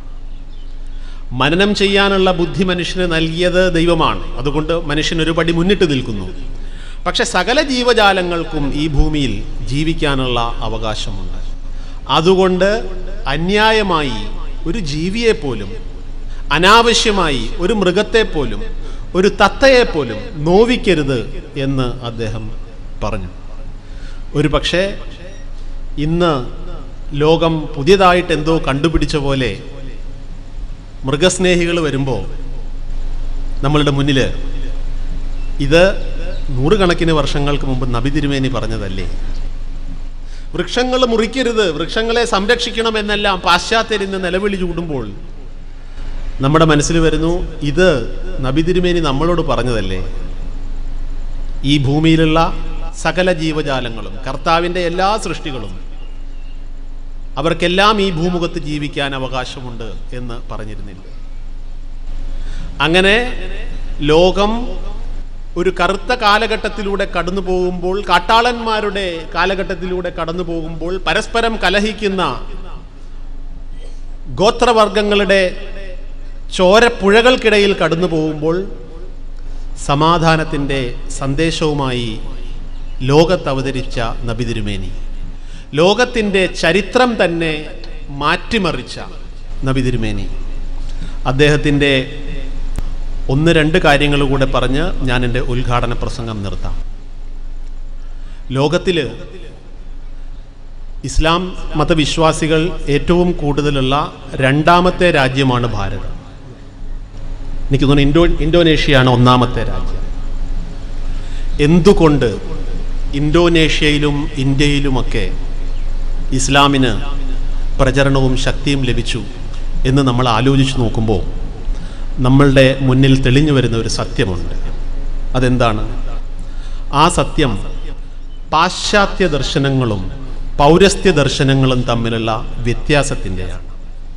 മനനം ചെയ്യാനുള്ള ബുദ്ധി മനുഷ്യന് നൽകിയത് ദൈവമാണ് അതുകൊണ്ട് മനുഷ്യൻ ഒരു പടി മുന്നിട്ട് നിൽക്കുന്നു പക്ഷെ സകല ജീവജാലങ്ങൾക്കും ഈ ഭൂമിയിൽ ജീവിക്കാനുള്ള അവകാശമുണ്ട് അതുകൊണ്ട് അന്യായമായി ഒരു ജീവിയെ പോലും അനാവശ്യമായി ഒരു മൃഗത്തെ പോലും ഒരു തത്തയെ പോലും നോവിക്കരുത് എന്ന് അദ്ദേഹം പറഞ്ഞു ഒരു പക്ഷേ ഇന്ന് ലോകം പുതിയതായിട്ട് എന്തോ കണ്ടുപിടിച്ച പോലെ മൃഗസ്നേഹികൾ വരുമ്പോൾ നമ്മളുടെ മുന്നിൽ ഇത് നൂറുകണക്കിന് വർഷങ്ങൾക്ക് മുമ്പ് നബി തിരുമേനി പറഞ്ഞതല്ലേ വൃക്ഷങ്ങൾ മുറിക്കരുത് വൃക്ഷങ്ങളെ സംരക്ഷിക്കണമെന്നെല്ലാം പാശ്ചാത്യർ ഇന്ന് നിലവിളി ചൂടുമ്പോൾ നമ്മുടെ മനസ്സിൽ വരുന്നു ഇത് നബി തിരുമേനി നമ്മളോട് പറഞ്ഞതല്ലേ ഈ ഭൂമിയിലുള്ള സകല ജീവജാലങ്ങളും കർത്താവിൻ്റെ എല്ലാ സൃഷ്ടികളും അവർക്കെല്ലാം ഈ ഭൂമുഖത്ത് ജീവിക്കാൻ അവകാശമുണ്ട് എന്ന് പറഞ്ഞിരുന്നില്ല അങ്ങനെ ലോകം ഒരു കറുത്ത കാലഘട്ടത്തിലൂടെ കടന്നു പോകുമ്പോൾ കാട്ടാളന്മാരുടെ കാലഘട്ടത്തിലൂടെ കടന്നു പോകുമ്പോൾ പരസ്പരം കലഹിക്കുന്ന ഗോത്രവർഗങ്ങളുടെ ചോരപ്പുഴകൾക്കിടയിൽ കടന്നു പോകുമ്പോൾ സമാധാനത്തിൻ്റെ സന്ദേശവുമായി ലോകത്ത് അവതരിച്ച നബി തിരുമേനി ലോകത്തിൻ്റെ ചരിത്രം തന്നെ മാറ്റിമറിച്ച നബി തിരുമേനി അദ്ദേഹത്തിൻ്റെ ഒന്ന് രണ്ട് കാര്യങ്ങൾ കൂടെ പറഞ്ഞ് ഞാൻ എൻ്റെ ഉദ്ഘാടന പ്രസംഗം നിർത്താം ലോകത്തിൽ ഇസ്ലാം മതവിശ്വാസികൾ ഏറ്റവും കൂടുതലുള്ള രണ്ടാമത്തെ രാജ്യമാണ് ഭാരതം എനിക്ക് തോന്നുന്നു ഇൻഡോ ഇന്തോനേഷ്യയാണ് ഒന്നാമത്തെ രാജ്യം എന്തുകൊണ്ട് ഇന്തോനേഷ്യയിലും ഇന്ത്യയിലുമൊക്കെ ഇസ്ലാമിന് പ്രചരണവും ശക്തിയും ലഭിച്ചു എന്ന് നമ്മൾ ആലോചിച്ച് നോക്കുമ്പോൾ നമ്മളുടെ മുന്നിൽ തെളിഞ്ഞു വരുന്ന ഒരു സത്യമുണ്ട് അതെന്താണ് ആ സത്യം പാശ്ചാത്യ ദർശനങ്ങളും പൗരസ്ത്യ ദർശനങ്ങളും തമ്മിലുള്ള വ്യത്യാസത്തിൻ്റെയാണ്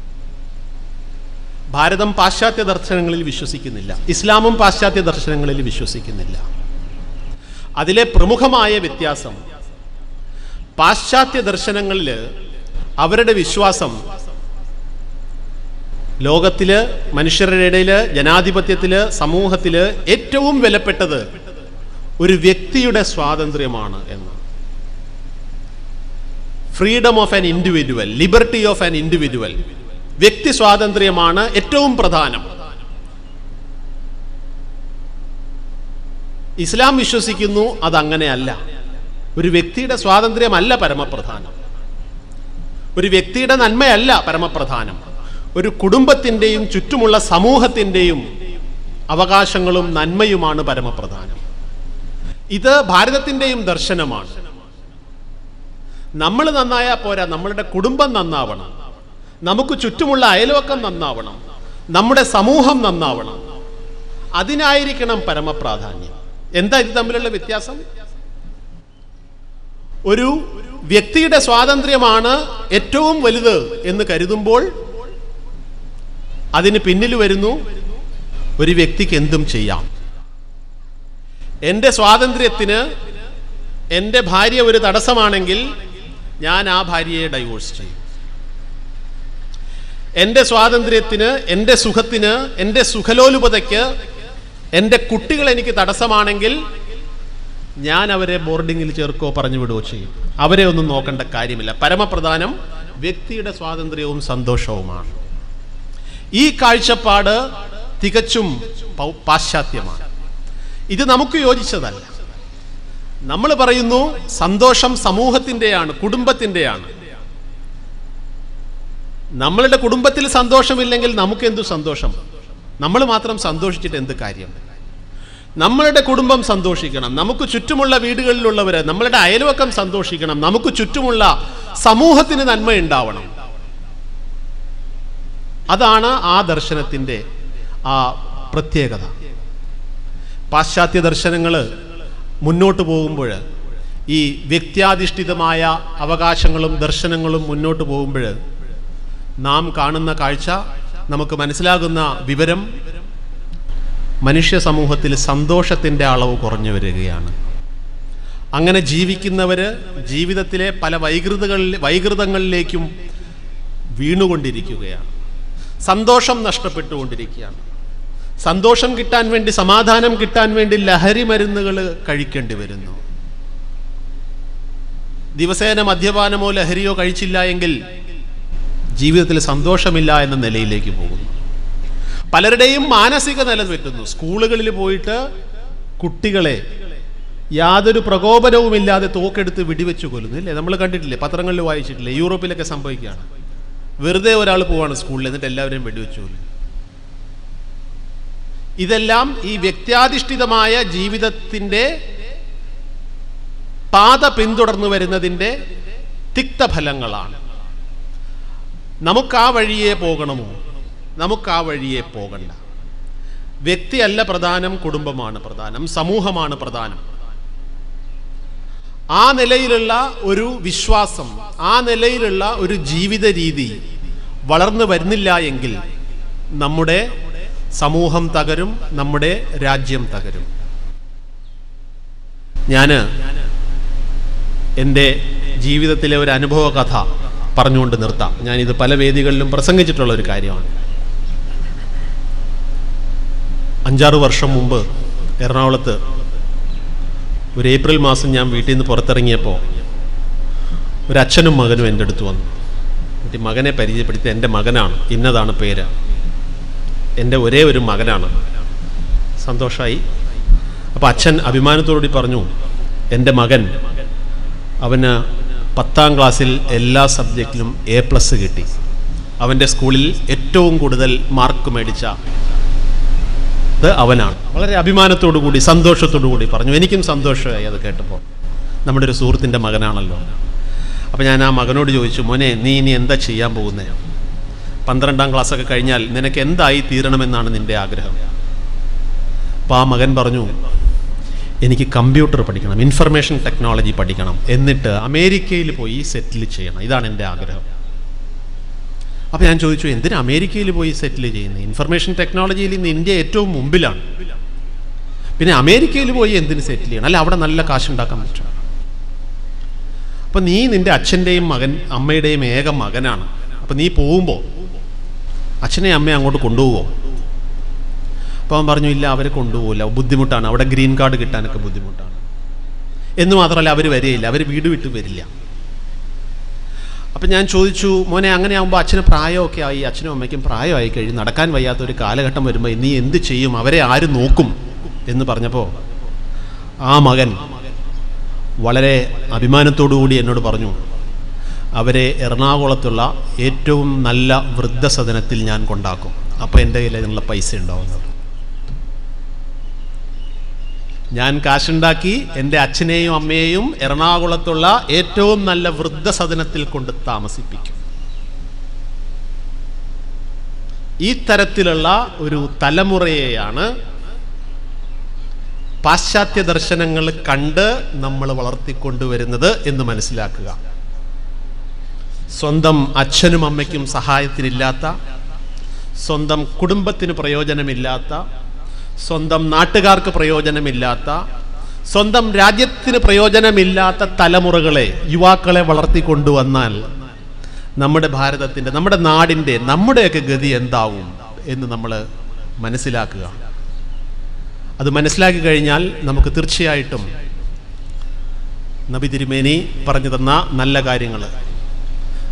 ഭാരതം പാശ്ചാത്യ ദർശനങ്ങളിൽ വിശ്വസിക്കുന്നില്ല ഇസ്ലാമും പാശ്ചാത്യ ദർശനങ്ങളിൽ വിശ്വസിക്കുന്നില്ല അതിലെ പ്രമുഖമായ വ്യത്യാസം പാശ്ചാത്യ ദർശനങ്ങളിൽ അവരുടെ വിശ്വാസം ലോകത്തില് മനുഷ്യരുടെ ഇടയിൽ ജനാധിപത്യത്തില് സമൂഹത്തില് ഏറ്റവും വിലപ്പെട്ടത് ഒരു വ്യക്തിയുടെ സ്വാതന്ത്ര്യമാണ് എന്ന് freedom of an individual liberty of an individual വ്യക്തി സ്വാതന്ത്ര്യമാണ് ഏറ്റവും പ്രധാനം ഇസ്ലാം വിശ്വസിക്കുന്നു അതങ്ങനെയല്ല ഒരു വ്യക്തിയുടെ സ്വാതന്ത്ര്യമല്ല പരമപ്രധാനം ഒരു വ്യക്തിയുടെ നന്മയല്ല പരമപ്രധാനം ഒരു കുടുംബത്തിൻ്റെയും ചുറ്റുമുള്ള സമൂഹത്തിൻ്റെയും അവകാശങ്ങളും നന്മയുമാണ് പരമപ്രധാനം ഇത് ഭാരതത്തിൻ്റെയും ദർശനമാണ് നമ്മൾ നന്നായാൽ പോരാ നമ്മളുടെ കുടുംബം നന്നാവണം നമുക്ക് ചുറ്റുമുള്ള അയൽവക്കം നന്നാവണം നമ്മുടെ സമൂഹം നന്നാവണം അതിനായിരിക്കണം പരമപ്രാധാന്യം എന്താ ഇത് തമ്മിലുള്ള വ്യത്യാസം ഒരു വ്യക്തിയുടെ സ്വാതന്ത്ര്യമാണ് ഏറ്റവും വലുത് എന്ന് കരുതുമ്പോൾ അതിന് പിന്നിൽ വരുന്നു ഒരു വ്യക്തിക്ക് എന്തും ചെയ്യാം എൻ്റെ സ്വാതന്ത്ര്യത്തിന് എൻ്റെ ഭാര്യ ഒരു തടസ്സമാണെങ്കിൽ ഞാൻ ആ ഭാര്യയെ ഡൈവോഴ്സ് ചെയ്യും എൻ്റെ സ്വാതന്ത്ര്യത്തിന് എൻ്റെ സുഖത്തിന് എൻ്റെ സുഖലോലുപതയ്ക്ക് എൻ്റെ കുട്ടികൾ എനിക്ക് തടസ്സമാണെങ്കിൽ ഞാൻ അവരെ ബോർഡിങ്ങിൽ ചേർക്കോ പറഞ്ഞു വിടുകയോ ചെയ്യും അവരെ ഒന്നും നോക്കേണ്ട കാര്യമില്ല പരമപ്രധാനം വ്യക്തിയുടെ സ്വാതന്ത്ര്യവും സന്തോഷവുമാണ് ഈ കാഴ്ചപ്പാട് തികച്ചും പൗ- പാശ്ചാത്യമാണ് ഇത് നമുക്ക് യോജിച്ചതല്ല നമ്മൾ പറയുന്നു സന്തോഷം സമൂഹത്തിൻ്റെയാണ് കുടുംബത്തിൻ്റെയാണ് നമ്മളുടെ കുടുംബത്തിൽ സന്തോഷമില്ലെങ്കിൽ നമുക്ക് എന്തു സന്തോഷം നമ്മൾ മാത്രം സന്തോഷിച്ചിട്ട് എന്ത് കാര്യം നമ്മളുടെ കുടുംബം സന്തോഷിക്കണം നമുക്ക് ചുറ്റുമുള്ള വീടുകളിലുള്ളവര് നമ്മളുടെ അയൽവക്കം സന്തോഷിക്കണം നമുക്ക് ചുറ്റുമുള്ള സമൂഹത്തിന് നന്മ ഉണ്ടാവണം അതാണ് ആ ദർശനത്തിൻ്റെ ആ പ്രത്യേകത പാശ്ചാത്യ ദർശനങ്ങൾ മുന്നോട്ട് പോകുമ്പോൾ ഈ വ്യക്തിയാധിഷ്ഠിതമായ അവകാശങ്ങളും ദർശനങ്ങളും മുന്നോട്ട് പോകുമ്പോൾ നാം കാണുന്ന കാഴ്ച നമുക്ക് മനസ്സിലാകുന്ന വിവരം മനുഷ്യ സമൂഹത്തിൽ സന്തോഷത്തിൻ്റെ അളവ് കുറഞ്ഞു വരികയാണ് അങ്ങനെ ജീവിക്കുന്നവർ ജീവിതത്തിലെ പല വൈകൃതകളിൽ വൈകൃതങ്ങളിലേക്കും വീണുകൊണ്ടിരിക്കുകയാണ് സന്തോഷം നഷ്ടപ്പെട്ടുകൊണ്ടിരിക്കുകയാണ് സന്തോഷം കിട്ടാൻ വേണ്ടി സമാധാനം കിട്ടാൻ വേണ്ടി ലഹരി മരുന്നുകൾ കഴിക്കേണ്ടി വരുന്നു ദിവസേന മദ്യപാനമോ ലഹരിയോ കഴിച്ചില്ല എങ്കിൽ ജീവിതത്തിൽ സന്തോഷമില്ല എന്ന നിലയിലേക്ക് പോകുന്നു പലരുടെയും മാനസിക നില തെറ്റുന്നു സ്കൂളുകളിൽ പോയിട്ട് കുട്ടികളെ യാതൊരു പ്രകോപനവുമില്ലാതെ തോക്കെടുത്ത് വെടിവെച്ച് കൊല്ലുന്നു ഇല്ലേ നമ്മൾ കണ്ടിട്ടില്ലേ പത്രങ്ങളിൽ വായിച്ചിട്ടില്ലേ യൂറോപ്പിലൊക്കെ സംഭവിക്കുകയാണ് വെറുതെ ഒരാൾ പോവാണ് സ്കൂളിൽ എന്നിട്ട് എല്ലാവരെയും വെടിവെച്ച് കൊല്ലും ഇതെല്ലാം ഈ വ്യക്തിയാധിഷ്ഠിതമായ ജീവിതത്തിൻ്റെ പാത പിന്തുടർന്നു വരുന്നതിൻ്റെ തിക്തഫലങ്ങളാണ് നമുക്ക് ആ വഴിയെ പോകണമോ നമുക്ക് ആ വഴിയെ പോകണ്ട വ്യക്തിയല്ല പ്രധാനം കുടുംബമാണ് പ്രധാനം സമൂഹമാണ് പ്രധാനം ആ നിലയിലുള്ള ഒരു വിശ്വാസം ആ നിലയിലുള്ള ഒരു ജീവിത രീതി വളർന്നു വരുന്നില്ല എങ്കിൽ നമ്മുടെ സമൂഹം തകരും നമ്മുടെ രാജ്യം തകരും ഞാൻ എൻ്റെ ജീവിതത്തിലെ ഒരു അനുഭവ കഥ പറഞ്ഞുകൊണ്ട് നിർത്താം ഞാനിത് പല വേദികളിലും പ്രസംഗിച്ചിട്ടുള്ള ഒരു കാര്യമാണ് അഞ്ചാറ് വർഷം മുമ്പ് എറണാകുളത്ത് ഒരു ഏപ്രിൽ മാസം ഞാൻ വീട്ടിൽ നിന്ന് പുറത്തിറങ്ങിയപ്പോൾ ഒരു അച്ഛനും മകനും എൻ്റെ അടുത്ത് വന്നു എന്നിട്ട് ഈ മകനെ പരിചയപ്പെടുത്തി എൻ്റെ മകനാണ് ഇന്നതാണ് പേര് എൻ്റെ ഒരേ ഒരു മകനാണ് സന്തോഷമായി അപ്പോൾ അച്ഛൻ അഭിമാനത്തോടുകൂടി പറഞ്ഞു എൻ്റെ മകൻ അവന് പത്താം ക്ലാസ്സിൽ എല്ലാ സബ്ജക്റ്റിലും എ പ്ലസ് കിട്ടി അവൻ്റെ സ്കൂളിൽ ഏറ്റവും കൂടുതൽ മാർക്ക് മേടിച്ച ഇത് അവനാണ് വളരെ അഭിമാനത്തോടു കൂടി സന്തോഷത്തോടു കൂടി പറഞ്ഞു എനിക്കും സന്തോഷമായി അത് കേട്ടപ്പോൾ നമ്മുടെ ഒരു സുഹൃത്തിൻ്റെ മകനാണല്ലോ അപ്പോൾ ഞാൻ ആ മകനോട് ചോദിച്ചു മോനെ നീ ഇനി എന്താ ചെയ്യാൻ പോകുന്നത് പന്ത്രണ്ടാം ക്ലാസ്സൊക്കെ കഴിഞ്ഞാൽ നിനക്ക് എന്തായി തീരണമെന്നാണ് നിൻ്റെ ആഗ്രഹം അപ്പോൾ ആ മകൻ പറഞ്ഞു എനിക്ക് കമ്പ്യൂട്ടർ പഠിക്കണം ഇൻഫർമേഷൻ ടെക്നോളജി പഠിക്കണം എന്നിട്ട് അമേരിക്കയിൽ പോയി സെറ്റിൽ ചെയ്യണം ഇതാണ് എൻ്റെ ആഗ്രഹം അപ്പോൾ ഞാൻ ചോദിച്ചു എന്തിനാ അമേരിക്കയിൽ പോയി സെറ്റിൽ ചെയ്യുന്നത് ഇൻഫർമേഷൻ ടെക്നോളജിയിൽ ഇന്ന് ഇന്ത്യ ഏറ്റവും മുമ്പിലാണ് പിന്നെ അമേരിക്കയിൽ പോയി എന്തിന് സെറ്റിൽ ചെയ്യണം അല്ല അവിടെ നല്ല കാശുണ്ടാക്കാൻ പറ്റും അപ്പം നീ നിൻ്റെ അച്ഛൻ്റെയും മകൻ അമ്മയുടെയും ഏക മകനാണ് അപ്പം നീ പോകുമ്പോൾ അച്ഛനെ അമ്മയെ അങ്ങോട്ട് കൊണ്ടുപോകുമോ അപ്പോൾ അവൻ പറഞ്ഞു ഇല്ല അവരെ കൊണ്ടുപോകില്ല ബുദ്ധിമുട്ടാണ് അവിടെ ഗ്രീൻ കാർഡ് കിട്ടാനൊക്കെ ബുദ്ധിമുട്ടാണ് എന്ന് മാത്രമല്ല അവർ വരികയില്ല അവർ വീട് വിട്ട് വരില്ല അപ്പം ഞാൻ ചോദിച്ചു മോനെ അങ്ങനെ ആകുമ്പോൾ അച്ഛന് പ്രായമൊക്കെ ആയി അച്ഛനും അമ്മയ്ക്കും പ്രായമായി കഴിഞ്ഞ് നടക്കാൻ വയ്യാത്ത ഒരു കാലഘട്ടം വരുമ്പോൾ നീ എന്ത് ചെയ്യും അവരെ ആര് നോക്കും എന്ന് പറഞ്ഞപ്പോൾ ആ മകൻ വളരെ അഭിമാനത്തോടു കൂടി എന്നോട് പറഞ്ഞു അവരെ എറണാകുളത്തുള്ള ഏറ്റവും നല്ല വൃദ്ധസദനത്തിൽ ഞാൻ കൊണ്ടാക്കും അപ്പോൾ എൻ്റെ കയ്യിൽ അതിനുള്ള പൈസ ഉണ്ടാവുന്നത് ഞാൻ കാശുണ്ടാക്കി എൻ്റെ അച്ഛനെയും അമ്മയെയും എറണാകുളത്തുള്ള ഏറ്റവും നല്ല വൃദ്ധസദനത്തിൽ കൊണ്ട് താമസിപ്പിക്കും ഈ തരത്തിലുള്ള ഒരു തലമുറയെയാണ് പാശ്ചാത്യ ദർശനങ്ങൾ കണ്ട് നമ്മൾ വളർത്തിക്കൊണ്ടുവരുന്നത് എന്ന് മനസ്സിലാക്കുക സ്വന്തം അച്ഛനും അമ്മയ്ക്കും സഹായത്തിനില്ലാത്ത സ്വന്തം കുടുംബത്തിന് പ്രയോജനമില്ലാത്ത സ്വന്തം നാട്ടുകാർക്ക് പ്രയോജനമില്ലാത്ത സ്വന്തം രാജ്യത്തിന് പ്രയോജനമില്ലാത്ത തലമുറകളെ യുവാക്കളെ വളർത്തിക്കൊണ്ടുവന്നാൽ നമ്മുടെ ഭാരതത്തിൻ്റെ നമ്മുടെ നാടിൻ്റെ നമ്മുടെയൊക്കെ ഗതി എന്താവും എന്ന് നമ്മൾ മനസ്സിലാക്കുക അത് മനസ്സിലാക്കി കഴിഞ്ഞാൽ നമുക്ക്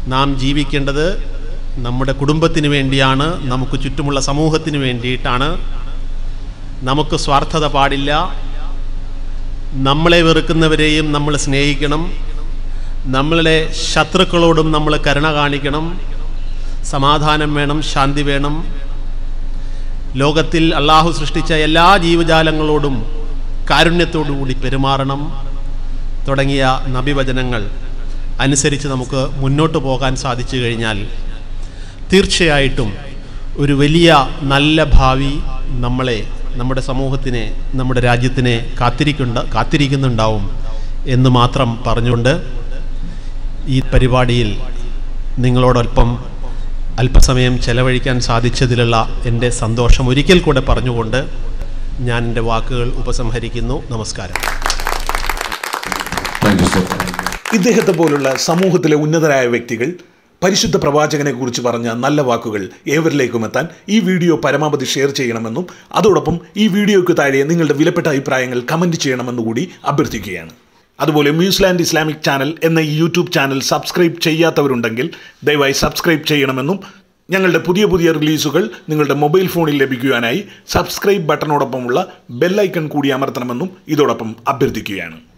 നാം ജീവിക്കേണ്ടത് നമ്മുടെ കുടുംബത്തിന് വേണ്ടിയാണ് നമുക്ക് ചുറ്റുമുള്ള സമൂഹത്തിന് വേണ്ടിയിട്ടാണ് നമുക്ക് സ്വാർത്ഥത പാടില്ല നമ്മളെ വെറുക്കുന്നവരെയും നമ്മൾ സ്നേഹിക്കണം നമ്മളുടെ ശത്രുക്കളോടും നമ്മൾ കരുണ കാണിക്കണം സമാധാനം വേണം ശാന്തി വേണം ലോകത്തിൽ അള്ളാഹു സൃഷ്ടിച്ച എല്ലാ ജീവജാലങ്ങളോടും കാരുണ്യത്തോടുകൂടി പെരുമാറണം തുടങ്ങിയ നബിവചനങ്ങൾ അനുസരിച്ച് നമുക്ക് മുന്നോട്ട് പോകാൻ സാധിച്ചു കഴിഞ്ഞാൽ തീർച്ചയായിട്ടും ഒരു വലിയ നല്ല ഭാവി നമ്മളെ നമ്മുടെ സമൂഹത്തിനെ നമ്മുടെ രാജ്യത്തിനെ കാത്തിരിക്കുണ്ട കാത്തിരിക്കുന്നുണ്ടാവും എന്ന് മാത്രം പറഞ്ഞുകൊണ്ട് ഈ പരിപാടിയിൽ നിങ്ങളോടൊപ്പം അല്പസമയം ചെലവഴിക്കാൻ സാധിച്ചതിലുള്ള എൻ്റെ സന്തോഷം ഒരിക്കൽ കൂടെ പറഞ്ഞുകൊണ്ട് ഞാൻ എൻ്റെ വാക്കുകൾ ഉപസംഹരിക്കുന്നു നമസ്കാരം താങ്ക് യു സർ ഇദ്ദേഹത്തെ പോലുള്ള സമൂഹത്തിലെ ഉന്നതരായ വ്യക്തികൾ പരിശുദ്ധ പ്രവാചകനെ കുറിച്ച് പറഞ്ഞ നല്ല വാക്കുകൾ ഏവരിലേക്കും എത്താൻ ഈ വീഡിയോ പരമാവധി ഷെയർ ചെയ്യണമെന്നും അതോടൊപ്പം ഈ വീഡിയോയ്ക്ക് താഴെ നിങ്ങളുടെ വിലപ്പെട്ട അഭിപ്രായങ്ങൾ കമൻറ്റ് ചെയ്യണമെന്നുകൂടി അഭ്യർത്ഥിക്കുകയാണ് അതുപോലെ ന്യൂസിലാൻഡ് ഇസ്ലാമിക് ചാനൽ എന്ന ഈ യൂട്യൂബ് ചാനൽ സബ്സ്ക്രൈബ് ചെയ്യാത്തവരുണ്ടെങ്കിൽ ദയവായി സബ്സ്ക്രൈബ് ചെയ്യണമെന്നും ഞങ്ങളുടെ പുതിയ പുതിയ റിലീസുകൾ നിങ്ങളുടെ മൊബൈൽ ഫോണിൽ ലഭിക്കുവാനായി സബ്സ്ക്രൈബ് ബട്ടണോടൊപ്പമുള്ള ബെല്ലൈക്കൺ കൂടി അമർത്തണമെന്നും ഇതോടൊപ്പം അഭ്യർത്ഥിക്കുകയാണ്